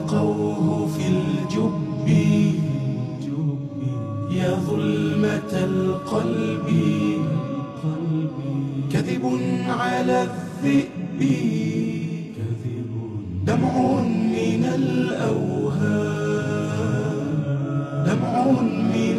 ألقوه في الجب يا ظلمة القلب كذب على الذئب دمع من الأوهام دمع من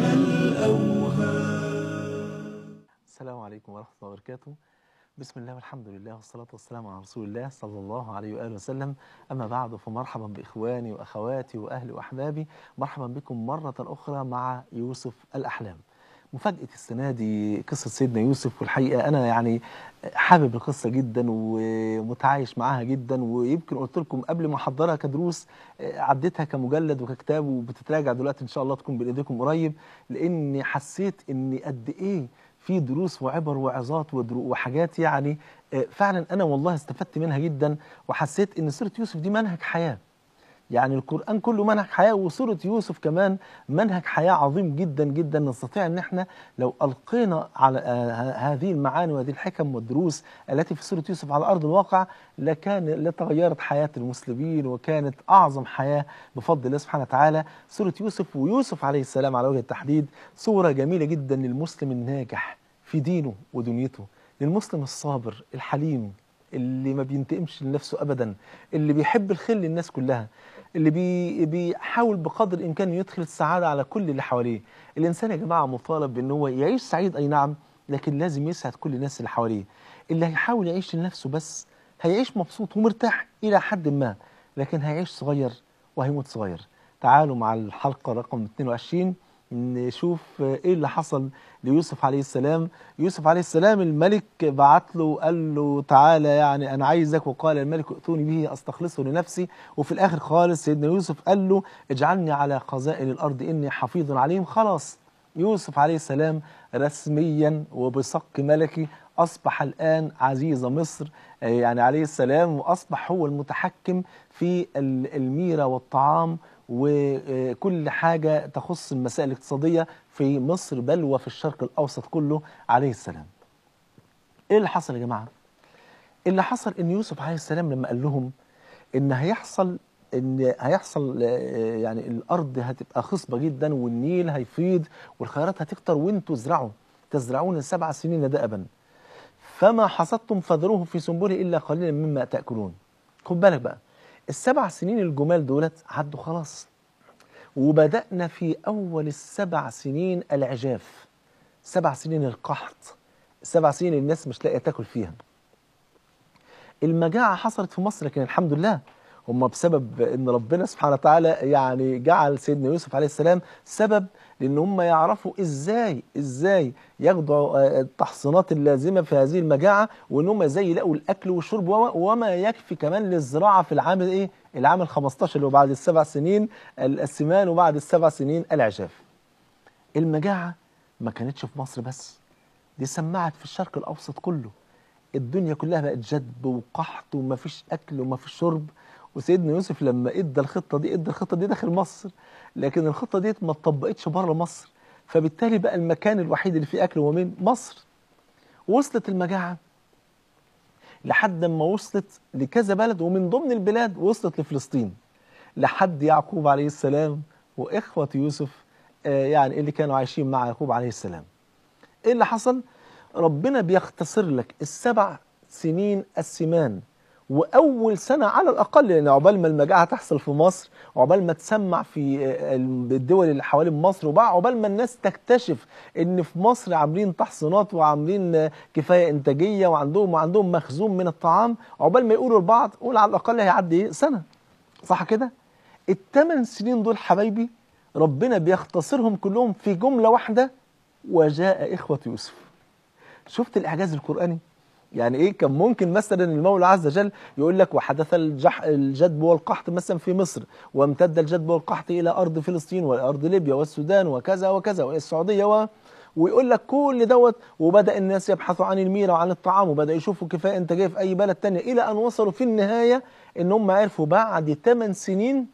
الأوهام السلام عليكم ورحمة الله وبركاته بسم الله والحمد لله والصلاة والسلام على رسول الله صلى الله عليه وآله وسلم أما بعد فمرحبا بإخواني وأخواتي وأهلي وأحبابي مرحبا بكم مرة أخرى مع يوسف الأحلام مفاجأة السنة دي قصة سيدنا يوسف والحقيقة أنا يعني حابب القصة جدا ومتعايش معاها جدا ويمكن قلت لكم قبل ما أحضرها كدروس عديتها كمجلد وككتاب وبتتراجع دلوقتي إن شاء الله تكون بين إيديكم قريب لأني حسيت إني قد إيه في دروس وعبر وعظات ودرو- وحاجات يعني آه، فعلا أنا والله استفدت منها جدا وحسيت إن سورة يوسف دي منهج حياة يعني القرآن كله منهج حياة وسورة يوسف كمان منهج حياة عظيم جدا جدا نستطيع ان احنا لو ألقينا على آه، ه- هذه المعاني وهذه الحكم والدروس التي في سورة يوسف على أرض الواقع لكان لتغيرت حياة المسلمين وكانت أعظم حياة بفضل الله سبحانه وتعالى سورة يوسف ويوسف عليه السلام على وجه التحديد صورة جميلة جدا للمسلم الناجح في دينه ودنيته للمسلم الصابر الحليم اللي ما بينتقمش لنفسه ابدا اللي بيحب الخير للناس كلها اللي بي بيحاول بقدر الامكان يدخل السعاده على كل اللي حواليه الانسان يا جماعه مطالب بان هو يعيش سعيد اي نعم لكن لازم يسعد كل الناس اللي حواليه اللي هيحاول يعيش لنفسه بس هيعيش مبسوط ومرتاح الى حد ما لكن هيعيش صغير وهيموت صغير تعالوا مع الحلقه رقم 22 نشوف ايه اللي حصل ليوسف عليه السلام يوسف عليه السلام الملك بعت له قال له تعالى يعني انا عايزك وقال الملك ائتوني به استخلصه لنفسي وفي الاخر خالص سيدنا يوسف قال له اجعلني على خزائن الارض اني حفيظ عليم خلاص يوسف عليه السلام رسميا وبصك ملكي اصبح الان عزيز مصر آه، يعني عليه السلام واصبح هو المتحكم في ال- الميره والطعام وكل حاجه تخص المسائل الاقتصاديه في مصر بل وفي الشرق الاوسط كله عليه السلام. ايه اللي حصل يا جماعه؟ اللي حصل ان يوسف عليه السلام لما قال لهم ان هيحصل ان هيحصل آه، يعني الارض هتبقى خصبه جدا والنيل هيفيض والخيرات هتكتر وانتوا ازرعوا تزرعون سبع سنين دأبا فما حصدتم فذروه في سنبله الا قليلا مما تاكلون. خد بالك بقى السبع سنين الجمال دولت عدوا خلاص وبدأنا في أول السبع سنين العجاف سبع سنين القحط سبع سنين الناس مش لاقية تاكل فيها المجاعة حصلت في مصر لكن الحمد لله هم بسبب ان ربنا سبحانه وتعالى يعني جعل سيدنا يوسف عليه السلام سبب لان هم يعرفوا ازاي ازاي ياخدوا آه، التحصينات اللازمه في هذه المجاعه وان هم ازاي يلاقوا الاكل والشرب وما- وما يكفي كمان للزراعه في العام ايه العام ال 15 اللي هو بعد السبع سنين السمان وبعد السبع سنين العجاف المجاعه ما كانتش في مصر بس دي سمعت في الشرق الاوسط كله الدنيا كلها بقت جدب وقحط ومفيش اكل ومفيش شرب وسيدنا يوسف لما ادى الخطه دي ادى الخطه دي داخل مصر لكن الخطه دي ما اتطبقتش بره مصر فبالتالي بقى المكان الوحيد اللي فيه اكل هو مين؟ مصر وصلت المجاعه لحد ما وصلت لكذا بلد ومن ضمن البلاد وصلت لفلسطين لحد يعقوب عليه السلام واخوه يوسف آه، يعني اللي كانوا عايشين مع يعقوب عليه السلام ايه اللي حصل ربنا بيختصر لك السبع سنين السمان واول سنه على الاقل يعني عقبال ما المجاعه تحصل في مصر وعقبال ما تسمع في آه، الدول اللي حوالين مصر وبقى عقبال ما الناس تكتشف ان في مصر عاملين تحصينات وعاملين آه، كفايه انتاجيه وعندهم وعندهم مخزون من الطعام عقبال ما يقولوا لبعض قول على الاقل هيعدي إيه؟ سنه صح كده الثمان سنين دول حبايبي ربنا بيختصرهم كلهم في جمله واحده وجاء اخوه يوسف شفت الاعجاز القراني يعني ايه كان ممكن مثلا المولى عز وجل يقول لك وحدث الجح الجدب والقحط مثلا في مصر وامتد الجدب والقحط الى ارض فلسطين وارض ليبيا والسودان وكذا وكذا والسعوديه و ويقول لك كل دوت وبدا الناس يبحثوا عن الميره وعن الطعام وبدا يشوفوا كفايه انتاجيه في اي بلد تانية الى ان وصلوا في النهايه ان هم عرفوا بعد 8 سنين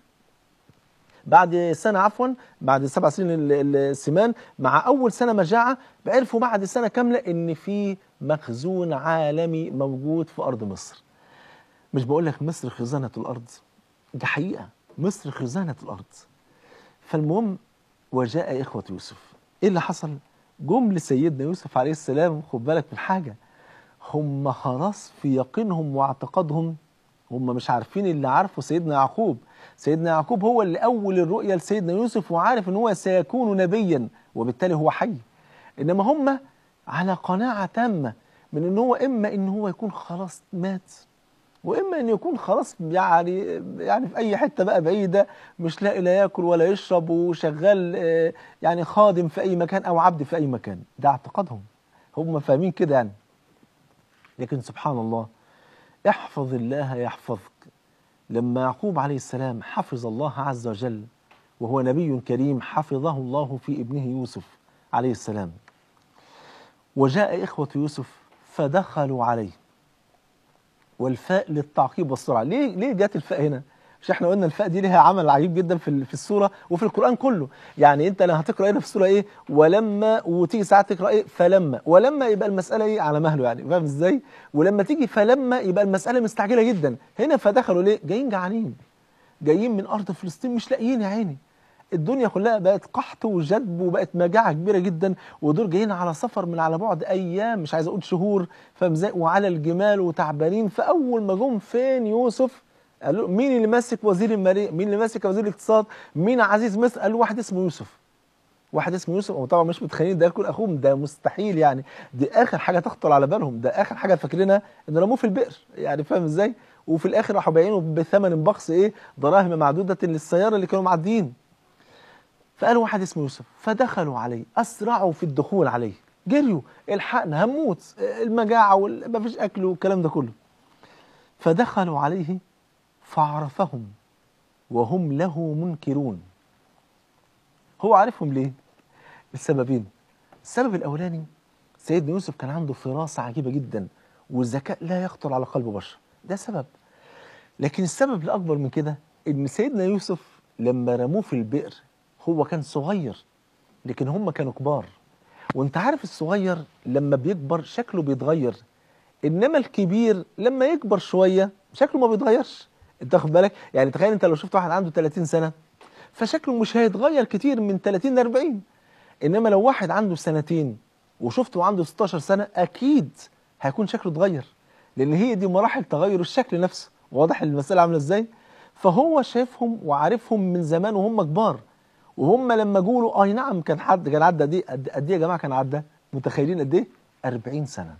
بعد سنة عفوا بعد سبع سنين ال- ال- السمان مع أول سنة مجاعة عرفوا بعد سنة كاملة إن في مخزون عالمي موجود في أرض مصر مش بقول لك مصر خزانة الأرض دي حقيقة مصر خزانة الأرض فالمهم وجاء إخوة يوسف إيه اللي حصل؟ جم لسيدنا يوسف عليه السلام خد بالك من حاجة هم خلاص في يقينهم واعتقادهم هم مش عارفين اللي عارفه سيدنا يعقوب سيدنا يعقوب هو اللي أول الرؤيا لسيدنا يوسف وعارف إن هو سيكون نبيا وبالتالي هو حي إنما هم على قناعة تامة من إن هو إما إن هو يكون خلاص مات واما ان يكون خلاص يعني يعني في اي حته بقى بعيده مش لاقي لا ياكل ولا يشرب وشغال آه، يعني خادم في اي مكان او عبد في اي مكان ده اعتقادهم هم فاهمين كده يعني لكن سبحان الله احفظ الله يحفظك لما يعقوب عليه السلام حفظ الله عز وجل وهو نبي كريم حفظه الله في ابنه يوسف عليه السلام وجاء إخوة يوسف فدخلوا عليه والفاء للتعقيب والسرعه ليه ليه جت الفاء هنا مش احنا قلنا الفاء دي ليها عمل عجيب جدا في ال- في السوره وفي القران كله يعني انت لو هتقرا هنا في السوره ايه ولما وتيجي ساعات تقرا ايه فلما ولما يبقى المساله ايه على مهله يعني فاهم ازاي ولما تيجي فلما يبقى المساله مستعجله جدا هنا فدخلوا ليه جايين جعانين جايين من ارض فلسطين مش لاقيين يا عيني الدنيا كلها بقت قحط وجدب وبقت مجاعه كبيره جدا ودول جايين على سفر من على بعد ايام مش عايز اقول شهور فاهم ازاي وعلى الجمال وتعبانين فاول ما جم فين يوسف قالوا مين اللي ماسك وزير الماليه مين اللي ماسك وزير الاقتصاد مين عزيز مصر قالوا واحد اسمه يوسف واحد اسمه يوسف هو طبعا مش متخيلين ده يكون اخوهم ده مستحيل يعني دي اخر حاجه تخطر على بالهم ده اخر حاجه فاكرينها ان رموه في البئر يعني فاهم ازاي وفي الاخر راحوا بايعينه بثمن بخس ايه دراهم معدوده للسياره اللي كانوا معديين فقالوا واحد اسمه يوسف فدخلوا عليه اسرعوا في الدخول عليه جريوا الحقنا هنموت المجاعه وما فيش اكل والكلام ده كله فدخلوا عليه فعرفهم وهم له منكرون هو عارفهم ليه السببين السبب الاولاني سيدنا يوسف كان عنده فراسه عجيبه جدا والذكاء لا يخطر على قلب بشر ده سبب لكن السبب الاكبر من كده ان سيدنا يوسف لما رموه في البئر هو كان صغير لكن هم كانوا كبار وانت عارف الصغير لما بيكبر شكله بيتغير انما الكبير لما يكبر شويه شكله ما بيتغيرش انت واخد بالك يعني تخيل انت لو شفت واحد عنده 30 سنه فشكله مش هيتغير كتير من 30 ل 40 انما لو واحد عنده سنتين وشفته عنده 16 سنه اكيد هيكون شكله اتغير لان هي دي مراحل تغير الشكل نفسه واضح المساله عامله ازاي فهو شايفهم وعارفهم من زمان وهم كبار وهم لما جولوا اي نعم كان حد كان عدى قد ايه قد قد ايه يا جماعه كان عدى متخيلين قد ايه 40 سنه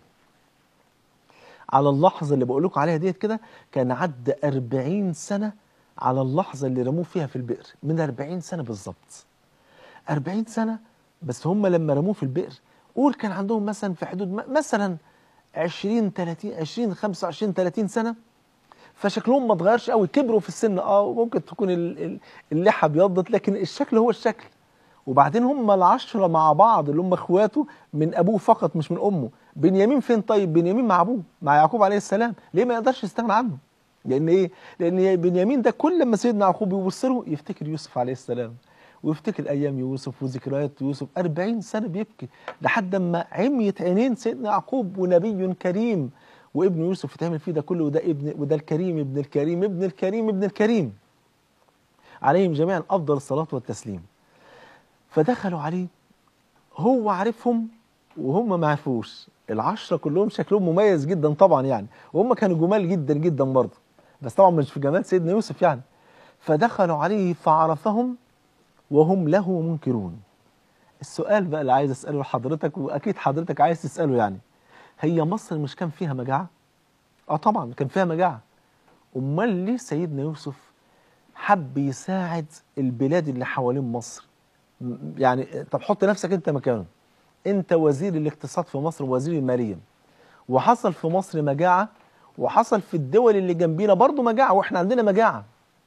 على اللحظه اللي بقول لكم عليها ديت كده كان عدى 40 سنه على اللحظه اللي رموه فيها في البئر من 40 سنه بالظبط 40 سنه بس هم لما رموه في البئر قول كان عندهم مثلا في حدود م- مثلا 20 30 20 25 30 سنه فشكلهم ما اتغيرش قوي كبروا في السن اه وممكن تكون ال- ال- اللحى ابيضت لكن الشكل هو الشكل وبعدين هم العشرة مع بعض اللي هم اخواته من ابوه فقط مش من امه بنيامين فين طيب بنيامين مع ابوه مع يعقوب عليه السلام ليه ما يقدرش يستغنى عنه لان ايه لان بنيامين ده كل ما سيدنا يعقوب يبص له يفتكر يوسف عليه السلام ويفتكر ايام يوسف وذكريات يوسف 40 سنه بيبكي لحد ما عميت عينين سيدنا يعقوب ونبي كريم وابن يوسف يتعمل فيه ده كله وده ابن وده الكريم ابن الكريم ابن الكريم ابن الكريم عليهم جميعا افضل الصلاه والتسليم فدخلوا عليه هو عارفهم وهم ما عرفوش العشرة كلهم شكلهم مميز جدا طبعا يعني وهم كانوا جمال جدا جدا برضه بس طبعا مش في جمال سيدنا يوسف يعني فدخلوا عليه فعرفهم وهم له منكرون السؤال بقى اللي عايز اساله لحضرتك واكيد حضرتك عايز تساله يعني هي مصر مش كان فيها مجاعه اه طبعا كان فيها مجاعه امال ليه سيدنا يوسف حب يساعد البلاد اللي حوالين مصر م- يعني طب حط نفسك انت مكانه انت وزير الاقتصاد في مصر ووزير الماليه وحصل في مصر مجاعه وحصل في الدول اللي جنبينا برضو مجاعه واحنا عندنا مجاعه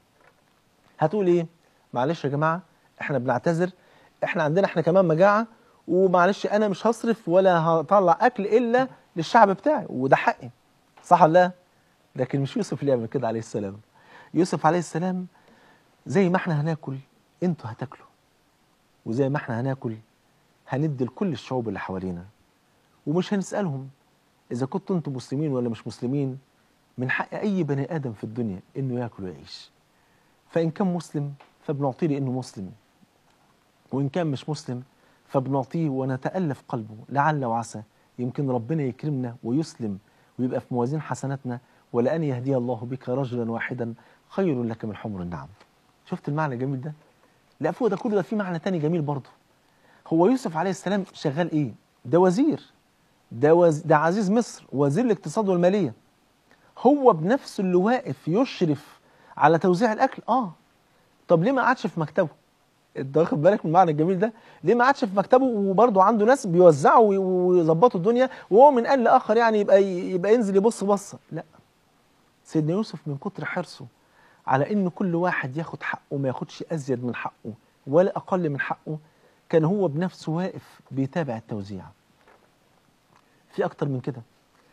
هتقول ايه معلش يا جماعه احنا بنعتذر احنا عندنا احنا كمان مجاعه ومعلش انا مش هصرف ولا هطلع اكل الا للشعب بتاعي وده حقي صح ولا لا لكن مش يوسف اللي يعمل كده عليه السلام يوسف عليه السلام زي ما احنا هناكل انتوا هتاكلوا وزي ما احنا هناكل هندي لكل الشعوب اللي حوالينا ومش هنسألهم إذا كنتوا انتوا مسلمين ولا مش مسلمين من حق أي بني آدم في الدنيا إنه ياكل ويعيش فإن كان مسلم فبنعطيه لأنه مسلم وإن كان مش مسلم فبنعطيه ونتألف قلبه لعل وعسى يمكن ربنا يكرمنا ويسلم ويبقى في موازين حسناتنا ولأن يهدي الله بك رجلا واحدا خير لك من حمر النعم شفت المعنى الجميل ده لا فوق ده كله ده في معنى تاني جميل برضه هو يوسف عليه السلام شغال ايه ده وزير ده, وز... ده عزيز مصر وزير الاقتصاد والمالية هو بنفسه اللي واقف يشرف على توزيع الأكل اه طب ليه ما قعدش في مكتبه انت واخد بالك من المعنى الجميل ده ليه ما قعدش في مكتبه وبرضه عنده ناس بيوزعوا وي- ويظبطوا الدنيا وهو من آن لآخر يعني يبقى يبقى ينزل يبص بصة لا سيدنا يوسف من كتر حرصه على ان كل واحد ياخد حقه ما ياخدش ازيد من حقه ولا اقل من حقه كان هو بنفسه واقف بيتابع التوزيع في اكتر من كده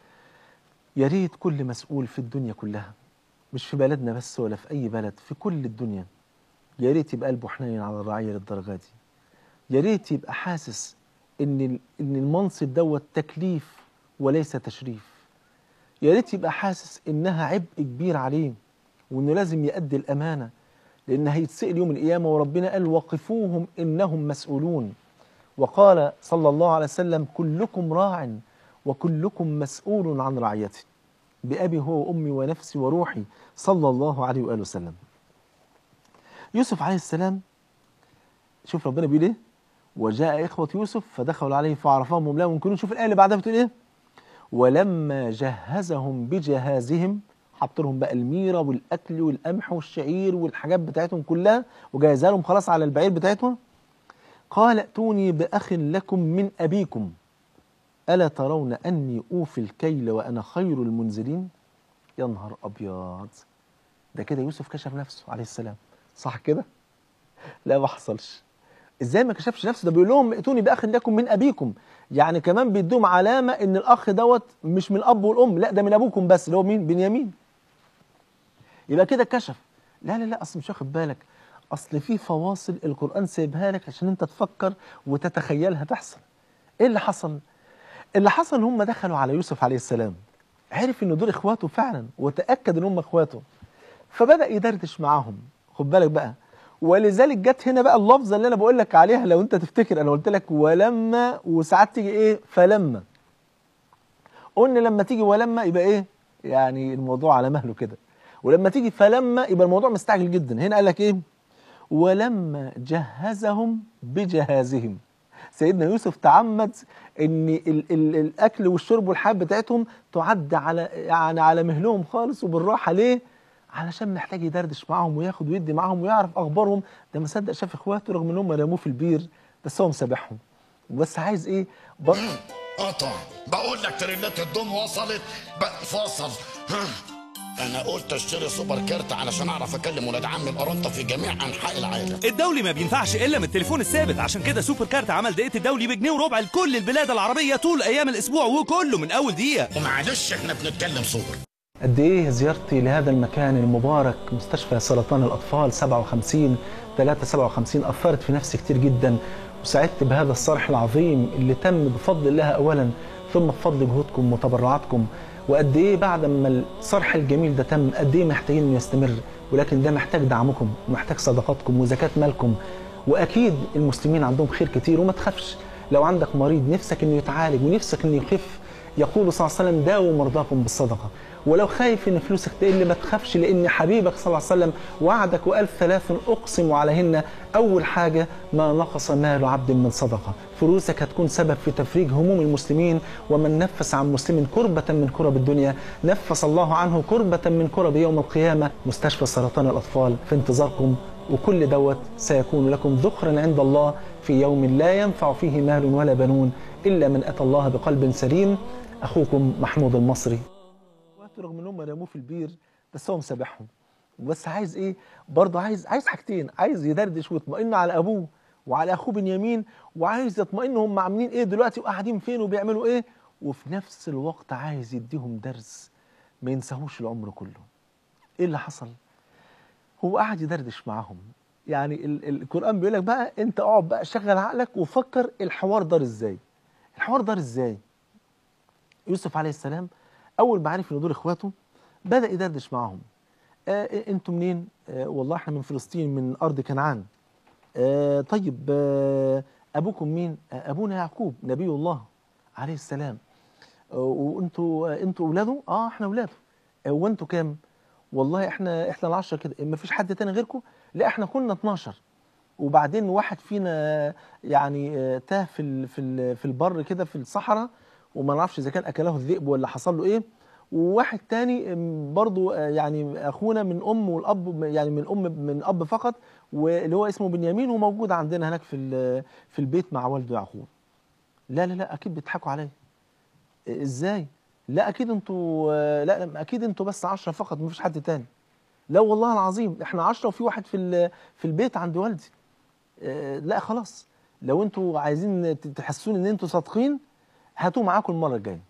يا ريت كل مسؤول في الدنيا كلها مش في بلدنا بس ولا في اي بلد في كل الدنيا يا ريت يبقى قلبه حنين على الرعيه للدرجه دي يا ريت يبقى حاسس ان ال- ان المنصب دوت تكليف وليس تشريف يا ريت يبقى حاسس انها عبء كبير عليه وانه لازم يؤدي الامانه لان هيتسال يوم القيامه وربنا قال وقفوهم انهم مسؤولون وقال صلى الله عليه وسلم كلكم راع وكلكم مسؤول عن رعيته بأبي هو وأمي ونفسي وروحي صلى الله عليه وآله وسلم يوسف عليه السلام شوف ربنا بيقول ايه وجاء إخوة يوسف فدخلوا عليه فعرفهم هم لا يمكنون شوف الآية اللي بعدها بتقول ايه ولما جهزهم بجهازهم حط لهم بقى الميرة والأكل والقمح والشعير والحاجات بتاعتهم كلها وجهزها لهم خلاص على البعير بتاعتهم قال ائتوني بأخ لكم من أبيكم ألا ترون أني أوفي الكيل وأنا خير المنزلين يا نهار أبيض ده كده يوسف كشف نفسه عليه السلام صح كده لا ما حصلش ازاي ما كشفش نفسه ده بيقول لهم ائتوني باخ لكم من ابيكم يعني كمان بيدوهم علامه ان الاخ دوت مش من الاب والام لا ده من ابوكم بس اللي هو مين بنيامين يبقى كده كشف لا لا لا اصل مش واخد بالك اصل في فواصل القران سايبها لك عشان انت تفكر وتتخيلها تحصل ايه اللي حصل اللي حصل ان هم دخلوا على يوسف عليه السلام عرف ان دول اخواته فعلا وتاكد ان هم اخواته فبدا يدردش معاهم خد بالك بقى ولذلك جت هنا بقى اللفظه اللي انا بقول لك عليها لو انت تفتكر انا قلت لك ولما وساعات تيجي ايه فلما قلنا لما تيجي ولما يبقى ايه يعني الموضوع على مهله كده ولما تيجي فلما يبقى الموضوع مستعجل جدا هنا قال لك ايه ولما جهزهم بجهازهم سيدنا يوسف تعمد ان ال ال الاكل والشرب والحياه بتاعتهم تعد على يعني على مهلهم خالص وبالراحه ليه علشان محتاج يدردش معاهم وياخد ويدي معاهم ويعرف اخبارهم ده ما صدق شاف اخواته رغم ان هم رموه في البير بس هو مسامحهم بس عايز ايه برضه قطع بقول لك تريلات الدم وصلت بقى فاصل ها. انا قلت اشتري سوبر كارت علشان اعرف اكلم ولاد عمي القرنطه في جميع انحاء العالم الدولي ما بينفعش الا من التليفون الثابت عشان كده سوبر كارت عمل دقيقه الدولي بجنيه وربع لكل البلاد العربيه طول ايام الاسبوع وكله من اول دقيقه ومعلش احنا بنتكلم سوبر قد ايه زيارتي لهذا المكان المبارك مستشفى سرطان الاطفال 57 357 اثرت في نفسي كتير جدا وسعدت بهذا الصرح العظيم اللي تم بفضل الله اولا ثم بفضل جهودكم وتبرعاتكم وقد ايه بعد ما الصرح الجميل ده تم قد ايه محتاجين انه يستمر ولكن ده محتاج دعمكم ومحتاج صدقاتكم وزكاه مالكم واكيد المسلمين عندهم خير كتير وما تخافش لو عندك مريض نفسك انه يتعالج ونفسك انه يخف يقول صلى الله عليه وسلم داووا مرضاكم بالصدقه ولو خايف ان فلوسك تقل ما تخافش لان حبيبك صلى الله عليه وسلم وعدك والف ثلاث اقسم عليهن اول حاجه ما نقص مال عبد من صدقه فلوسك هتكون سبب في تفريج هموم المسلمين ومن نفس عن مسلم كربة من كرب الدنيا نفس الله عنه كربة من كرب يوم القيامة مستشفى سرطان الأطفال في انتظاركم وكل دوت سيكون لكم ذخرا عند الله في يوم لا ينفع فيه مال ولا بنون إلا من أتى الله بقلب سليم أخوكم محمود المصري اخواته رغم ان هم رموه في البير بس هو مسامحهم بس عايز ايه برضه عايز عايز حاجتين عايز يدردش ويطمئن على ابوه وعلى اخوه بنيامين وعايز يطمئن هم عاملين ايه دلوقتي وقاعدين فين وبيعملوا ايه وفي نفس الوقت عايز يديهم درس ما ينساهوش العمر كله ايه اللي حصل هو قاعد يدردش معاهم يعني ال ال القران بيقول لك بقى انت اقعد بقى شغل عقلك وفكر الحوار دار ازاي الحوار دار ازاي يوسف عليه السلام اول ما عرف ان دول اخواته بدا يدردش معاهم آه انتوا منين آه والله احنا من فلسطين من ارض كنعان آه طيب آه ابوكم مين آه ابونا يعقوب نبي الله عليه السلام آه وانتوا آه انتوا اولاده اه احنا اولاده آه وانتوا كام والله احنا احنا العشرة كده ما فيش حد تاني غيركم لا احنا كنا 12 وبعدين واحد فينا يعني آه، تاه في ال- في ال- في البر كده في الصحراء وما نعرفش اذا كان اكله الذئب ولا حصل له ايه وواحد تاني آم، برضو آه، يعني اخونا من ام والاب يعني من ام من اب فقط واللي هو اسمه بنيامين وموجود عندنا هناك في ال- في البيت مع والده يعقوب لا لا لا اكيد بيضحكوا عليا إيه، ازاي لا اكيد انتوا آه، لا لا، اكيد انتوا بس عشرة فقط مفيش حد تاني لا والله العظيم احنا عشرة وفي واحد في ال- في البيت عند والدي آه، لا خلاص لو انتوا عايزين ت- تحسون ان انتوا صادقين هاتوه معاكم المره الجايه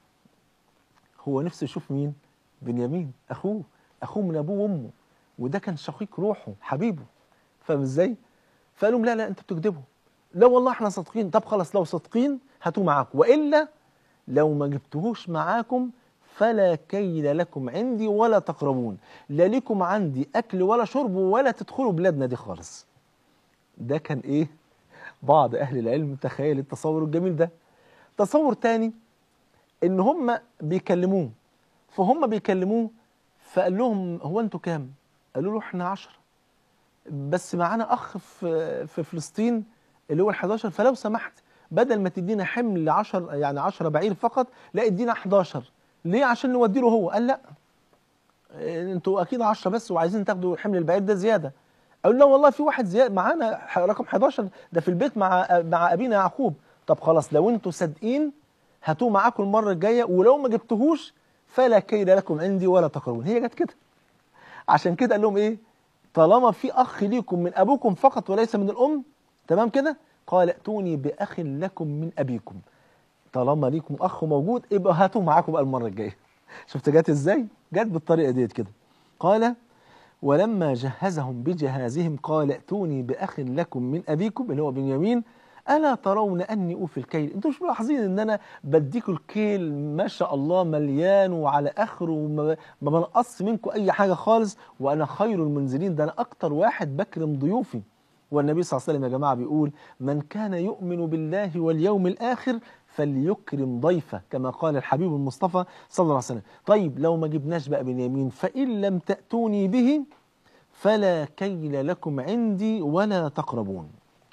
هو نفسه يشوف مين بنيامين اخوه اخوه من ابوه وامه وده كان شقيق روحه حبيبه فاهم ازاي فقال لهم لا لا انتوا بتكذبوا لا والله احنا صادقين طب خلاص لو صادقين هاتوه معاكم والا لو ما جبتهوش معاكم فلا كيل لكم عندي ولا تقربون لا لكم عندي اكل ولا شرب ولا تدخلوا بلادنا دي خالص ده كان ايه بعض اهل العلم تخيل التصور الجميل ده تصور تاني ان هم بيكلموه فهم بيكلموه فقال لهم هو انتوا كام قالوا له احنا عشرة بس معانا اخ في في فلسطين اللي هو ال 11 فلو سمحت بدل ما تدينا حمل 10 يعني 10 بعير فقط لا ادينا 11 ليه عشان نودي له هو قال لا إيه، انتوا اكيد 10 بس وعايزين تاخدوا حمل البعير ده زياده قالوا لا والله في واحد زياده معانا ح- رقم 11 ده في البيت مع مع ابينا يعقوب طب خلاص لو انتوا صادقين هاتوه معاكم المره الجايه ولو ما جبتوهوش فلا كيد لكم عندي ولا تقربون هي جت كده عشان كده قال لهم ايه طالما في اخ ليكم من ابوكم فقط وليس من الام تمام كده قال ائتوني باخ لكم من ابيكم طالما ليكم اخ موجود يبقى هاتوه معاكم بقى المره الجايه شفت جت ازاي جت بالطريقه ديت كده قال ولما جهزهم بجهازهم قال ائتوني باخ لكم من ابيكم اللي هو بنيامين الا ترون اني اوفي الكيل انتوا مش ملاحظين ان انا بديكوا الكيل ما شاء الله مليان وعلى اخره وما ما بنقص منكم اي حاجه خالص وانا خير المنزلين ده انا اكتر واحد بكرم ضيوفي والنبي صلى الله عليه وسلم يا جماعه بيقول من كان يؤمن بالله واليوم الاخر فليكرم ضيفه كما قال الحبيب المصطفى صلى الله عليه وسلم طيب لو ما جبناش بقى بنيامين فان لم تاتوني به فلا كيل لكم عندي ولا تقربون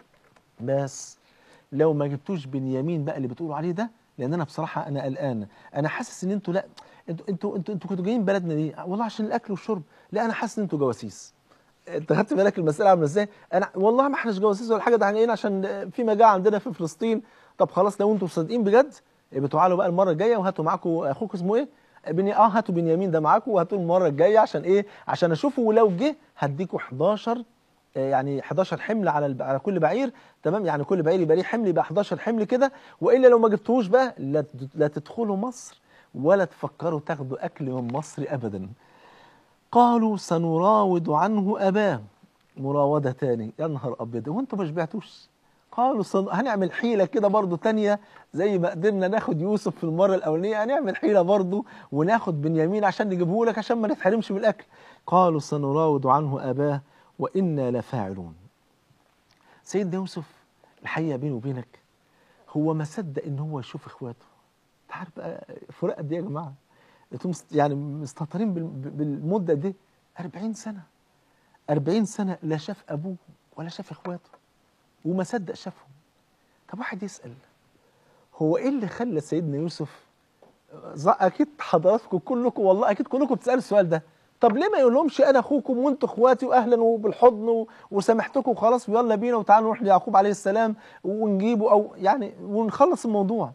بس لو ما جبتوش بنيامين بقى اللي بتقولوا عليه ده لان انا بصراحه انا قلقان انا حاسس ان انتوا لا انتوا انتوا انتوا, انتوا كنتوا جايين بلدنا ليه والله عشان الاكل والشرب لا انا حاسس ان انتوا جواسيس انت خدت بالك المساله عامله ازاي انا والله ما احناش جواسيس ولا حاجه ده احنا جايين عشان في مجاعه عندنا في فلسطين طب خلاص لو انتوا صادقين بجد يبقى تعالوا بقى المره الجايه وهاتوا معاكم اخوكم اسمه ايه بني اه هاتوا بنيامين ده معاكم وهاتوا المره الجايه عشان ايه عشان اشوفه ولو جه هديكوا 11 آه، يعني 11 حمل على الب... على كل بعير تمام يعني كل بعير يبقى ليه حمل يبقى 11 حمل كده والا لو ما جبتوهوش بقى لا ت- لا تدخلوا مصر ولا تفكروا تاخدوا اكل من مصر ابدا قالوا سنراود عنه اباه مراوده تاني يا نهار ابيض وانتوا ما شبعتوش قالوا صن... هنعمل حيله كده برضو تانية زي ما قدرنا ناخد يوسف في المره الاولانيه هنعمل حيله برضو وناخد بنيامين عشان نجيبه لك عشان ما نتحرمش من الاكل قالوا سنراود عنه اباه وانا لفاعلون سيدنا يوسف الحقيقه بيني وبينك هو ما صدق ان هو يشوف اخواته انت عارف بقى فراق قد ايه يا جماعه انتوا مست- يعني مستهترين بال- بالمده دي 40 سنه 40 سنه لا شاف ابوه ولا شاف اخواته وما صدق شافهم طب واحد يسال هو ايه اللي خلى سيدنا يوسف ز- اكيد حضراتكم كلكم والله اكيد كلكم بتسالوا السؤال ده طب ليه ما يقولهمش انا اخوكم وانتوا اخواتي واهلا وبالحضن و- وسامحتكم وخلاص ويلا بينا وتعالوا نروح ليعقوب عليه السلام ونجيبه او يعني ونخلص الموضوع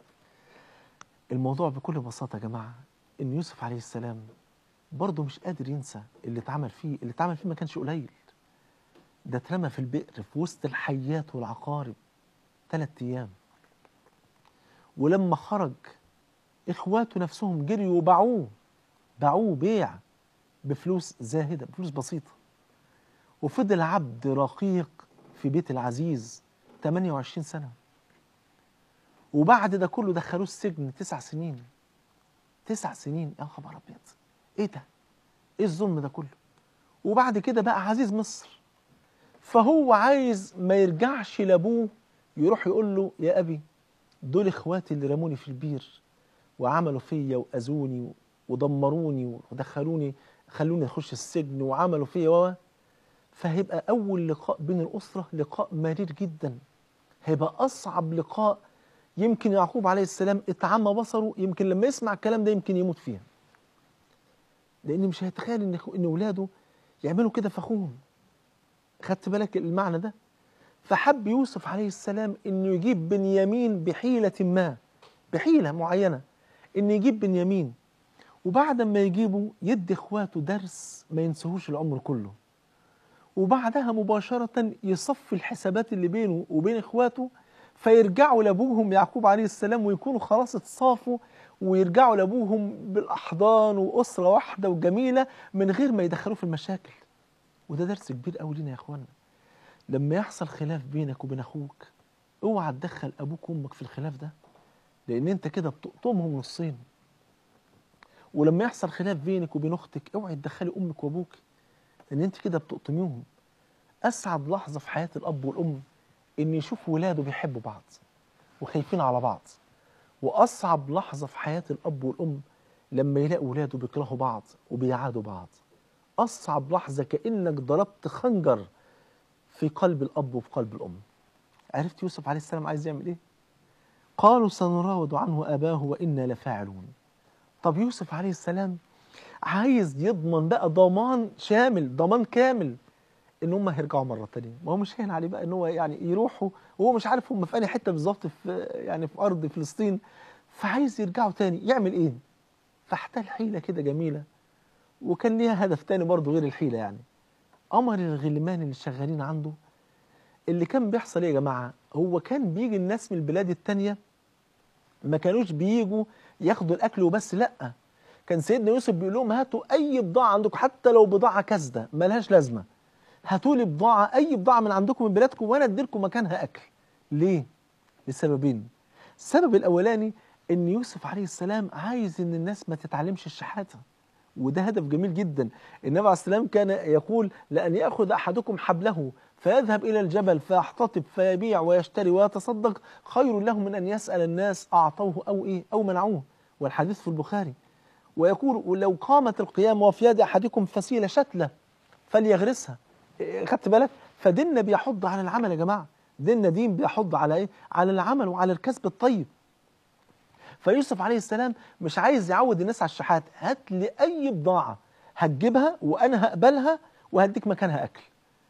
الموضوع بكل بساطه يا جماعه ان يوسف عليه السلام برضه مش قادر ينسى اللي اتعمل فيه اللي اتعمل فيه ما كانش قليل ده اترمى في البئر في وسط الحيات والعقارب ثلاث ايام ولما خرج اخواته نفسهم جريوا وباعوه باعوه بيع بفلوس زاهده بفلوس بسيطه وفضل عبد رقيق في بيت العزيز 28 سنه وبعد ده كله دخلوه السجن تسع سنين تسع سنين يا خبر ابيض ايه ده ايه الظلم ده كله وبعد كده بقى عزيز مصر فهو عايز ما يرجعش لابوه يروح يقول له يا ابي دول اخواتي اللي رموني في البير وعملوا فيا واذوني ودمروني ودخلوني خلوني اخش السجن وعملوا فيا و فهيبقى اول لقاء بين الاسره لقاء مرير جدا هيبقى اصعب لقاء يمكن يعقوب عليه السلام اتعمى بصره يمكن لما يسمع الكلام ده يمكن يموت فيها لان مش هيتخيل ان ان اولاده يعملوا كده في اخوهم خدت بالك المعنى ده فحب يوسف عليه السلام انه يجيب بنيامين بحيله ما بحيله معينه ان يجيب بنيامين وبعد ما يجيبه يدي اخواته درس ما ينسوهوش العمر كله وبعدها مباشرة يصفي الحسابات اللي بينه وبين اخواته فيرجعوا لابوهم يعقوب عليه السلام ويكونوا خلاص اتصافوا ويرجعوا لابوهم بالاحضان واسره واحده وجميله من غير ما يدخلوه في المشاكل وده درس كبير قوي لينا يا اخوانا لما يحصل خلاف بينك وبين اخوك اوعى تدخل ابوك وامك في الخلاف ده لان انت كده بتقطمهم نصين ولما يحصل خلاف بينك وبين اختك اوعي تدخلي امك وابوك لان انت كده بتقطميهم اسعد لحظه في حياه الاب والام ان يشوف ولاده بيحبوا بعض وخايفين على بعض واصعب لحظه في حياه الاب والام لما يلاقوا ولاده بيكرهوا بعض وبيعادوا بعض اصعب لحظه كانك ضربت خنجر في قلب الاب وفي قلب الام عرفت يوسف عليه السلام عايز يعمل ايه قالوا سنراود عنه اباه وانا لفاعلون طب يوسف عليه السلام عايز يضمن بقى ضمان شامل ضمان كامل ان هم هيرجعوا مره تانية ما هو مش هين عليه بقى ان هو يعني يروحوا وهو مش عارف هم في انهي حته بالظبط في يعني في ارض فلسطين فعايز يرجعوا تاني يعمل ايه فاحتال حيله كده جميله وكان ليها هدف تاني برضه غير الحيله يعني امر الغلمان اللي شغالين عنده اللي كان بيحصل ايه يا جماعه هو كان بيجي الناس من البلاد التانية ما كانوش بيجوا ياخدوا الاكل وبس لا كان سيدنا يوسف بيقول لهم هاتوا اي بضاعه عندكم حتى لو بضاعه كاسده ملهاش لازمه هاتوا لي بضاعه اي بضاعه من عندكم من بلادكم وانا ادي لكم مكانها اكل ليه لسببين السبب الاولاني ان يوسف عليه السلام عايز ان الناس ما تتعلمش الشحاته وده هدف جميل جدا النبي عليه السلام كان يقول لأن يأخذ أحدكم حبله فيذهب إلى الجبل فيحتطب فيبيع ويشتري ويتصدق خير له من أن يسأل الناس أعطوه أو إيه أو منعوه والحديث في البخاري ويقول لو قامت القيامة وفي يد أحدكم فسيلة شتلة فليغرسها إيه، خدت بالك فديننا بيحض على العمل يا جماعة ديننا دين بيحض على إيه على العمل وعلى الكسب الطيب فيوسف عليه السلام مش عايز يعود الناس على الشحات هات لي اي بضاعه هتجيبها وانا هقبلها وهديك مكانها اكل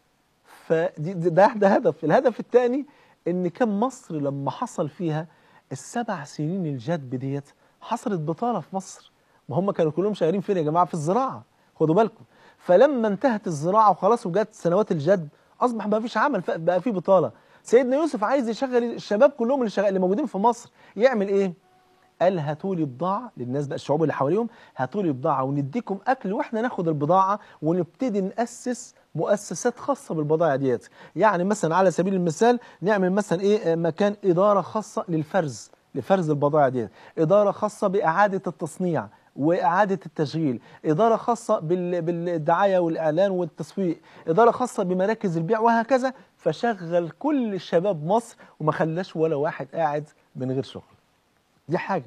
فدي ده, ده هدف الهدف الثاني ان كان مصر لما حصل فيها السبع سنين الجدب ديت حصلت بطاله في مصر ما هم كانوا كلهم شغالين فين يا جماعه في الزراعه خدوا بالكم فلما انتهت الزراعه وخلاص وجت سنوات الجدب اصبح ما فيش عمل بقى في بطاله سيدنا يوسف عايز يشغل الشباب كلهم اللي, شغال اللي موجودين في مصر يعمل ايه قال هاتوا لي بضاعه للناس بقى الشعوب اللي حواليهم هاتوا لي بضاعه ونديكم اكل واحنا ناخد البضاعه ونبتدي ناسس مؤسسات خاصه بالبضائع ديت يعني مثلا على سبيل المثال نعمل مثلا ايه آه، مكان اداره خاصه للفرز لفرز البضائع ديت اداره خاصه باعاده التصنيع واعاده التشغيل اداره خاصه بال- بالدعايه والاعلان والتسويق اداره خاصه بمراكز البيع وهكذا فشغل كل شباب مصر وما خلاش ولا واحد قاعد من غير شغل دي حاجة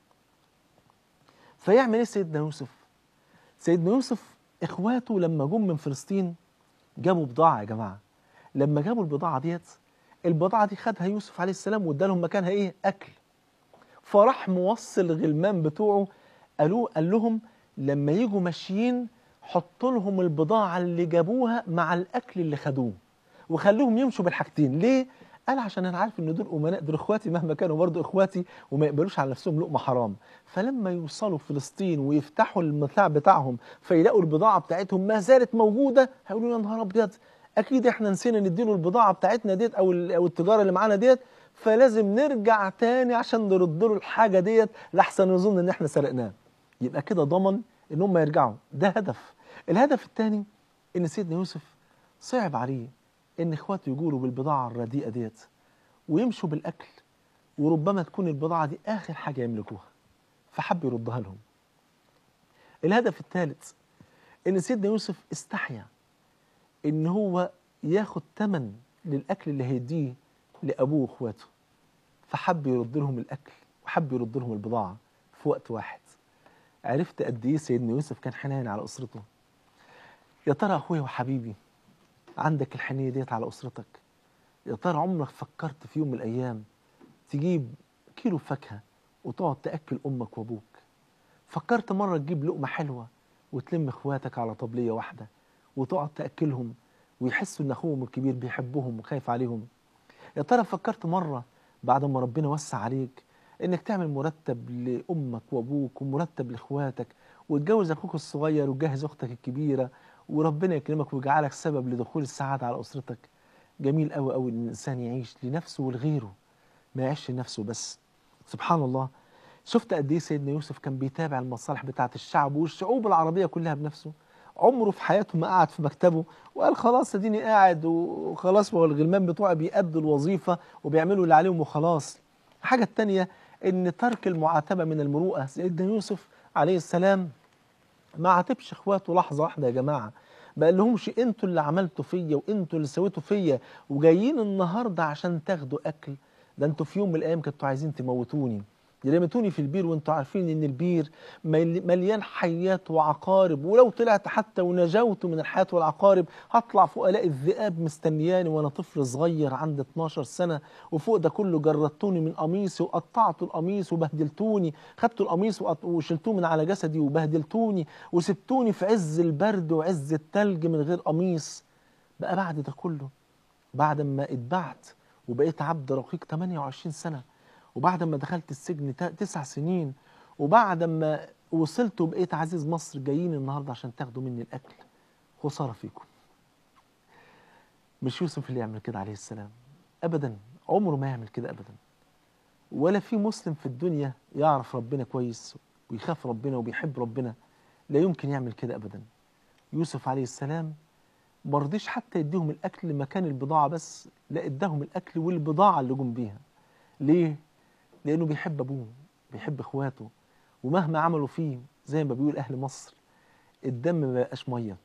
فيعمل ايه سيدنا يوسف سيدنا يوسف اخواته لما جم من فلسطين جابوا بضاعة يا جماعة لما جابوا البضاعة ديت البضاعة دي خدها يوسف عليه السلام وادالهم مكانها ايه اكل فراح موصل الغلمان بتوعه قالوا قال لهم لما يجوا ماشيين حطوا لهم البضاعة اللي جابوها مع الأكل اللي خدوه وخلوهم يمشوا بالحاجتين ليه؟ قال عشان أنا عارف إن دول أمناء دول إخواتي مهما كانوا برضو إخواتي وما يقبلوش على نفسهم لقمة حرام فلما يوصلوا فلسطين ويفتحوا المتاع بتاعهم فيلاقوا البضاعة بتاعتهم ما زالت موجودة هيقولوا يا نهار أبيض أكيد إحنا نسينا نديله البضاعة بتاعتنا ديت أو ال- أو التجارة اللي معانا ديت فلازم نرجع تاني عشان نرد له الحاجة ديت لحسن يظن إن إحنا سرقناه يبقى كده ضمن ان هم يرجعوا ده هدف الهدف الثاني ان سيدنا يوسف صعب عليه ان اخواته يجولوا بالبضاعه الرديئه ديت ويمشوا بالاكل وربما تكون البضاعه دي اخر حاجه يملكوها فحب يردها لهم الهدف الثالث ان سيدنا يوسف استحيا ان هو ياخد تمن للاكل اللي هيديه لابوه واخواته فحب يرد لهم الاكل وحب يرد لهم البضاعه في وقت واحد عرفت قد ايه سيدنا يوسف كان حنين على اسرته يا ترى اخويا وحبيبي عندك الحنيه ديت على اسرتك يا ترى عمرك فكرت في يوم من الايام تجيب كيلو فاكهه وتقعد تاكل امك وابوك فكرت مره تجيب لقمه حلوه وتلم اخواتك على طبليه واحده وتقعد تاكلهم ويحسوا ان اخوهم الكبير بيحبهم وخايف عليهم يا ترى فكرت مره بعد ما ربنا وسع عليك انك تعمل مرتب لامك وابوك ومرتب لاخواتك وتجوز اخوك الصغير وتجهز اختك الكبيره وربنا يكرمك ويجعلك سبب لدخول السعاده على اسرتك جميل قوي قوي ان الانسان يعيش لنفسه ولغيره ما يعيش لنفسه بس سبحان الله شفت قد ايه سيدنا يوسف كان بيتابع المصالح بتاعه الشعب والشعوب العربيه كلها بنفسه عمره في حياته ما قعد في مكتبه وقال خلاص اديني قاعد وخلاص هو الغلمان بتوعي بيأدوا الوظيفه وبيعملوا اللي عليهم وخلاص الحاجه الثانيه ان ترك المعاتبه من المروءه سيدنا يوسف عليه السلام ما عاتبش اخواته لحظه واحده يا جماعه ما قالهمش انتوا اللي عملتوا فيا وانتوا اللي سويتوا فيا وجايين النهارده عشان تاخدوا اكل ده انتوا في يوم من الايام كنتوا عايزين تموتوني رميتوني في البير وانتوا عارفين ان البير مل- مليان حيات وعقارب ولو طلعت حتى ونجوت من الحياة والعقارب هطلع فوق الاقي الذئاب مستنياني وانا طفل صغير عندي 12 سنة وفوق ده كله جردتوني من قميصي وقطعتوا القميص وبهدلتوني خدتوا القميص وقط- وشلتوه من على جسدي وبهدلتوني وسبتوني في عز البرد وعز التلج من غير قميص بقى بعد ده كله بعد ما اتبعت وبقيت عبد رقيق 28 سنة وبعد ما دخلت السجن تا- تسع سنين وبعد ما وصلت وبقيت عزيز مصر جايين النهارده عشان تاخدوا مني الاكل خساره فيكم مش يوسف اللي يعمل كده عليه السلام ابدا عمره ما يعمل كده ابدا ولا في مسلم في الدنيا يعرف ربنا كويس ويخاف ربنا وبيحب ربنا لا يمكن يعمل كده ابدا يوسف عليه السلام ما رضيش حتى يديهم الاكل مكان البضاعه بس لا اداهم الاكل والبضاعه اللي جم بيها ليه لانه بيحب ابوه بيحب اخواته ومهما عملوا فيه زي ما بيقول اهل مصر الدم ما يبقاش ميه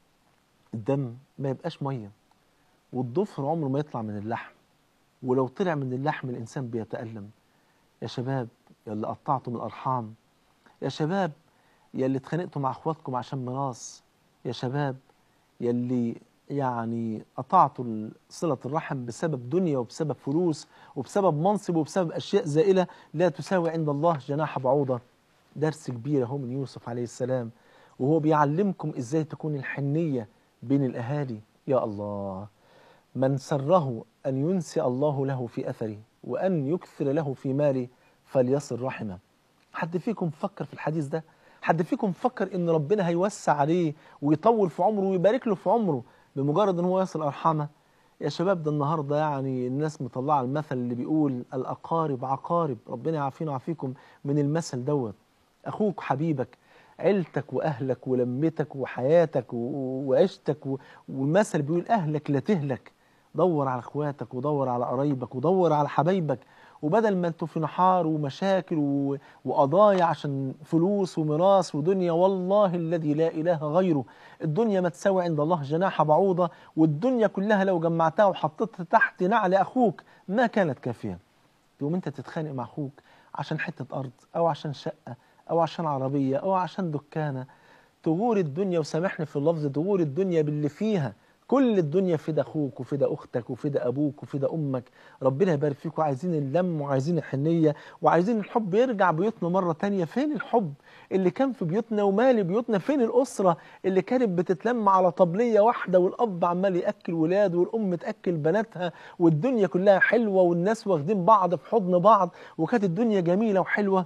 الدم ما يبقاش ميه والضفر عمره ما يطلع من اللحم ولو طلع من اللحم الانسان بيتالم يا شباب يا اللي قطعتم الارحام يا شباب يا اللي اتخانقتوا مع اخواتكم عشان ميراث يا شباب يا اللي يعني قطعتوا ال- صلة الرحم بسبب دنيا وبسبب فلوس وبسبب منصب وبسبب أشياء زائلة لا تساوي عند الله جناح بعوضة درس كبير اهو من يوسف عليه السلام وهو بيعلمكم ازاي تكون الحنية بين الأهالي يا الله من سره أن ينسي الله له في أثره وأن يكثر له في ماله فليصل رحمه حد فيكم فكر في الحديث ده حد فيكم فكر ان ربنا هيوسع عليه ويطول في عمره ويبارك له في عمره بمجرد ان هو يصل ارحامه يا شباب ده النهارده يعني الناس مطلعه المثل اللي بيقول الاقارب عقارب ربنا يعافينا ويعافيكم من المثل دوت اخوك حبيبك عيلتك واهلك ولمتك وحياتك و- وعيشتك و- والمثل بيقول اهلك لا تهلك دور على اخواتك ودور على قرايبك ودور على حبايبك وبدل ما انتوا في نحار ومشاكل و... وقضايا عشان فلوس وميراث ودنيا والله الذي لا اله غيره الدنيا ما تساوي عند الله جناح بعوضه والدنيا كلها لو جمعتها وحطيتها تحت نعل اخوك ما كانت كافيه تقوم انت تتخانق مع اخوك عشان حته ارض او عشان شقه او عشان عربيه او عشان دكانه تغور الدنيا وسامحني في اللفظ تغور الدنيا باللي فيها كل الدنيا فدا اخوك وفدا اختك وفدا ابوك وفدا امك ربنا يبارك فيك وعايزين اللم وعايزين الحنيه وعايزين الحب يرجع بيوتنا مره تانية فين الحب اللي كان في بيوتنا ومالي بيوتنا فين الاسره اللي كانت بتتلم على طبليه واحده والاب عمال ياكل ولاده والام تاكل بناتها والدنيا كلها حلوه والناس واخدين بعض في حضن بعض وكانت الدنيا جميله وحلوه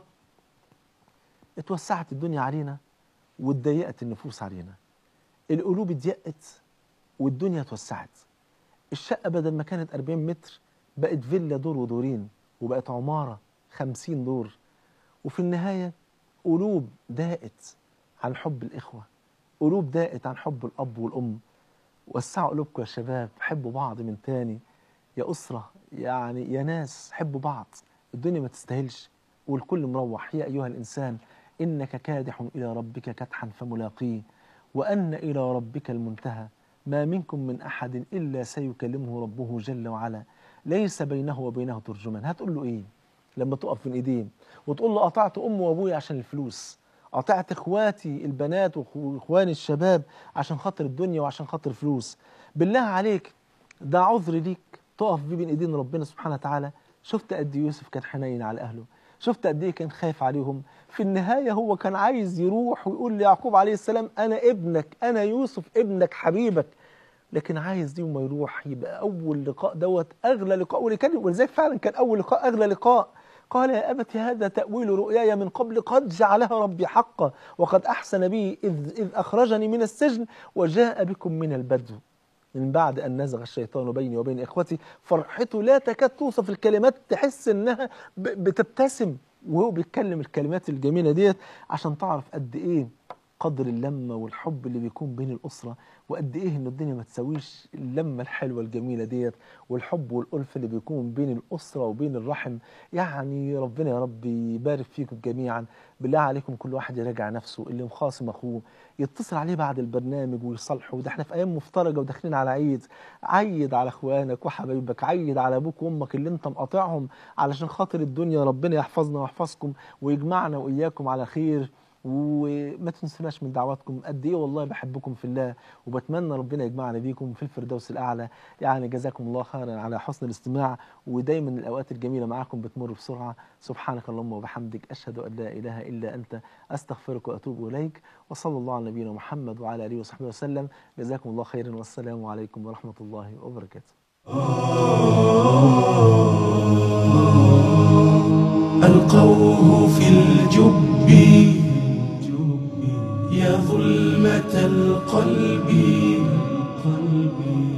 اتوسعت الدنيا علينا واتضيقت النفوس علينا القلوب اتضيقت والدنيا اتوسعت الشقة بدل ما كانت 40 متر بقت فيلا دور ودورين وبقت عمارة 50 دور وفي النهاية قلوب ضاقت عن حب الإخوة قلوب ضاقت عن حب الأب والأم وسعوا قلوبكم يا شباب حبوا بعض من تاني يا أسرة يعني يا ناس حبوا بعض الدنيا ما تستاهلش والكل مروح يا أيها الإنسان إنك كادح إلى ربك كدحا فملاقيه وأن إلى ربك المنتهى ما منكم من أحد إلا سيكلمه ربه جل وعلا ليس بينه وبينه ترجمان هتقول له إيه لما تقف بين إيديه وتقول له قطعت أمي وأبوي عشان الفلوس قطعت إخواتي البنات وإخواني الشباب عشان خاطر الدنيا وعشان خاطر الفلوس بالله عليك ده عذر ليك تقف بيه بين ايدين ربنا سبحانه وتعالى شفت قد إيه يوسف كان حنين على اهله شفت قد ايه كان خايف عليهم في النهايه هو كان عايز يروح ويقول ليعقوب عليه السلام انا ابنك انا يوسف ابنك حبيبك لكن عايز يوم ما يروح يبقى اول لقاء دوت اغلى لقاء ولكن ولذلك فعلا كان اول لقاء اغلى لقاء قال يا أبت هذا تأويل رؤياي من قبل قد جعلها ربي حقا وقد أحسن بي إذ, إذ أخرجني من السجن وجاء بكم من البدو من بعد أن نزغ الشيطان بيني وبين إخوتي فرحته لا تكاد توصف الكلمات تحس إنها ب- بتبتسم وهو بيتكلم الكلمات الجميلة ديت عشان تعرف قد إيه قدر اللمة والحب اللي بيكون بين الأسرة وقد إيه إن الدنيا ما تساويش اللمة الحلوة الجميلة ديت والحب والألف اللي بيكون بين الأسرة وبين الرحم يعني ربنا يا رب يبارك فيكم جميعا بالله عليكم كل واحد يراجع نفسه اللي مخاصم أخوه يتصل عليه بعد البرنامج ويصالحه ده احنا في أيام مفترجة وداخلين على عيد عيد على إخوانك وحبايبك عيد على أبوك وأمك اللي أنت مقاطعهم علشان خاطر الدنيا ربنا يحفظنا ويحفظكم ويجمعنا وإياكم على خير وما تنسوناش من دعواتكم قد ايه والله بحبكم في الله وبتمنى ربنا يجمعنا بيكم في الفردوس الاعلى يعني جزاكم الله خيرا على حسن الاستماع ودايما الاوقات الجميله معاكم بتمر بسرعه سبحانك اللهم وبحمدك اشهد ان لا اله الا انت استغفرك واتوب اليك وصلى الله على نبينا محمد وعلى اله وصحبه وسلم جزاكم الله خيرا والسلام عليكم ورحمه الله وبركاته ألقوه في الجب يا ظلمة القلب